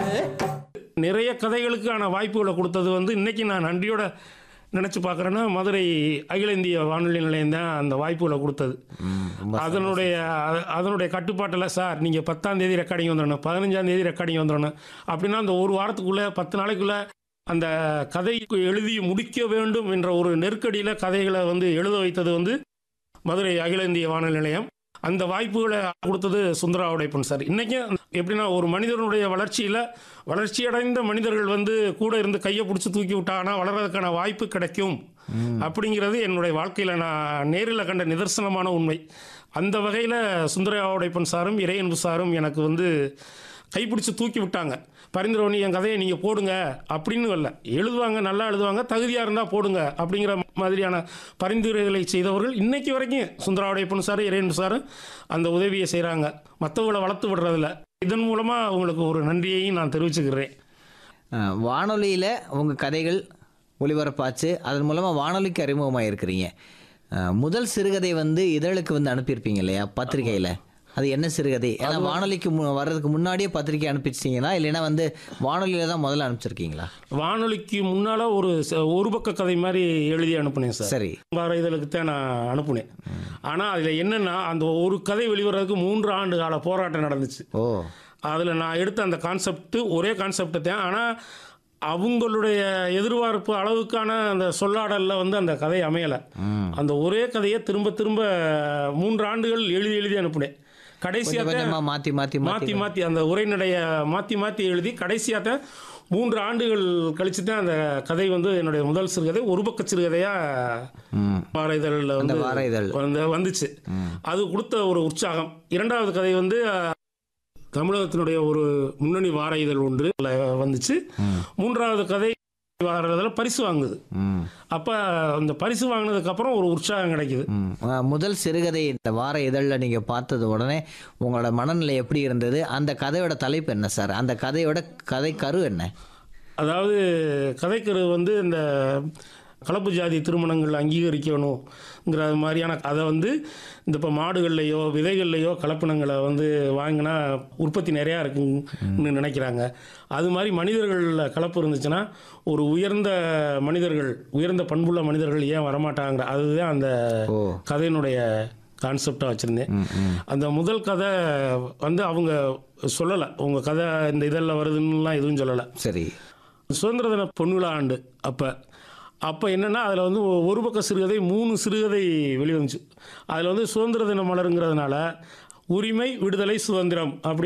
நிறைய கதைகளுக்கான வாய்ப்புகளை கொடுத்தது வந்து இன்னைக்கு நான் நன்றியோட நினச்சி பார்க்குறேன்னா மதுரை அகில இந்திய வானொலி நிலையம் தான் அந்த வாய்ப்புகளை கொடுத்தது ம், ரொம்ப அதனுடைய அ- அதனுடைய கட்டுப்பாட்டில் சார் நீங்கள் பத்தாம் தேதி ரெக்கார்டிங் வந்துடணும் பதினஞ்சாம் தேதி ரெக்கார்டிங் வந்துடணும் அப்படின்னா அந்த ஒரு வாரத்துக்குள்ளே பத்து நாளைக்குள்ளே அந்த கதை எழுதி முடிக்க வேண்டும் என்ற ஒரு நெருக்கடியில் கதைகளை வந்து எழுத வைத்தது வந்து மதுரை அகில இந்திய வானொலி நிலையம் அந்த வாய்ப்புகளை கொடுத்தது சுந்தரா உடைப்பன் சார் இன்றைக்கும் எப்படின்னா ஒரு மனிதனுடைய வளர்ச்சியில் வளர்ச்சியடைந்த மனிதர்கள் வந்து கூட இருந்து கையை பிடிச்சி தூக்கி விட்டாங்கன்னா வளர்றதுக்கான வாய்ப்பு கிடைக்கும் அப்படிங்கிறது என்னுடைய வாழ்க்கையில் நான் நேரில் கண்ட நிதர்சனமான உண்மை அந்த வகையில் சுந்தரா உடைப்பன் சாரும் இறையன்பு சாரும் எனக்கு வந்து கைப்பிடிச்சு தூக்கி விட்டாங்க பரிந்துரைவணி என் கதையை நீங்கள் போடுங்க அப்படின்னு வரல எழுதுவாங்க நல்லா எழுதுவாங்க தகுதியாக இருந்தால் போடுங்க அப்படிங்கிற மாதிரியான பரிந்துரைகளை செய்தவர்கள் இன்னைக்கு வரைக்கும் சுந்தராவுடையப்பன் சார் இறையன்பு சாரும் அந்த உதவியை செய்கிறாங்க மற்றவங்களை வளர்த்து விடுறதில்ல இதன் மூலமாக அவங்களுக்கு ஒரு நன்றியையும் நான் தெரிவிச்சுக்கிறேன் அஹ், வானொலியில் உங்கள் கதைகள் ஒளிபரப்பாச்சு அதன் மூலமாக வானொலிக்கு அறிமுகமாக இருக்கிறீங்க அஹ், முதல் சிறுகதை வந்து இதழுக்கு வந்து அனுப்பியிருப்பீங்க இல்லையா பத்திரிகையில் அது என்ன சிறுகதை ஏன்னா வானொலிக்கு மு வர்றதுக்கு முன்னாடியே பத்திரிக்கை அனுப்பிச்சிட்டிங்களா இல்லைன்னா வந்து வானொலியில் தான் முதல்ல அனுப்பிச்சிருக்கீங்களா வானொலிக்கு முன்னால் ஒரு ச- ஒரு பக்க கதை மாதிரி எழுதி அனுப்புனேன் சார் சரி வார இதழுக்கு தான் நான் அனுப்புனேன் ஆனால் அதில் என்னென்னா அந்த ஒரு கதை வெளிவரதுக்கு மூன்று ஆண்டு கால போராட்டம் நடந்துச்சு ஓ அதில் நான் எடுத்த அந்த கான்செப்ட் ஒரே கான்செப்ட் தான் ஆனால் அவங்களுடைய எதிர்பார்ப்பு அளவுக்கான அந்த சொல்லாடலில் வந்து அந்த கதை அமையலை ம் அந்த ஒரே கதையை திரும்ப திரும்ப மூன்று ஆண்டுகள் எழுதி எழுதி அனுப்புனேன் கொஞ்சம் கடைசியாக கொஞ்சமாக மாற்றி மாற்றி மாற்றி மாற்றி மாற்றி அந்த உரைநடையை மாற்றி மாற்றி எழுதி கடைசியாக தான் மூன்று ஆண்டுகள் கழிச்சு தான் அந்த கதை வந்து என்னுடைய முதல் சிறுகதை ஒரு பக்க சிறுகதையாக ம் வார இதழில் அந்த வந்து வார இதழ் வந்து வந்துச்சு ம் அது கொடுத்த ஒரு உற்சாகம் இரண்டாவது கதை வந்து அஹ், தமிழகத்தினுடைய ஒரு முன்னணி வார இதழ் ஒன்று வந்துச்சு ம். மூன்றாவது கதை வார இதழில் பரிசு வாங்குது ம் அப்போ அந்த பரிசு வாங்கினதுக்கப்புறம் ஒரு உற்சாகம் கிடைக்குது ம். அஹ், முதல் சிறுகதை இந்த வார இதழில் நீங்கள் பார்த்தது உடனே உங்களோட மனநிலை எப்படி இருந்தது அந்த கதையோட தலைப்பு என்ன சார் அந்த கதையோட கதை கரு என்ன அதாவது கதைக்கரு வந்து இந்த கலப்பு ஜாதி திருமணங்கள் அங்கீகரிக்கணுங்கிற மாதிரியான அதை வந்து இந்த இப்போ மாடுகள்லையோ விதைகள்லையோ கலப்பினங்களை வந்து வாங்கினா உற்பத்தி நிறையா இருக்குன்னு நினைக்கிறாங்க அது மாதிரி மனிதர்களில் கலப்பு இருந்துச்சுன்னா ஒரு உயர்ந்த மனிதர்கள் உயர்ந்த பண்புள்ள மனிதர்கள் ஏன் வரமாட்டாங்கிற அதுதான் அந்த ஓ கதையினுடைய கான்செப்டாக வச்சுருந்தேன் ம் ம் அந்த முதல் கதை வந்து அவங்க சொல்லலை உங்கள் கதை இந்த இதழில் வருதுன்னுலாம் எதுவும் சொல்லலை சரி சுதந்திர தின பொன்விழா ஆண்டு அப்போ அப்போ என்னென்னா அதில் வந்து ஒ- ஒரு பக்க சிறுகதை மூணு சிறுகதை வெளிவந்துச்சு அதில் வந்து சுதந்திர தின மலருங்கிறதுனால உரிமை விடுதலை சுதந்திரம் அப்படி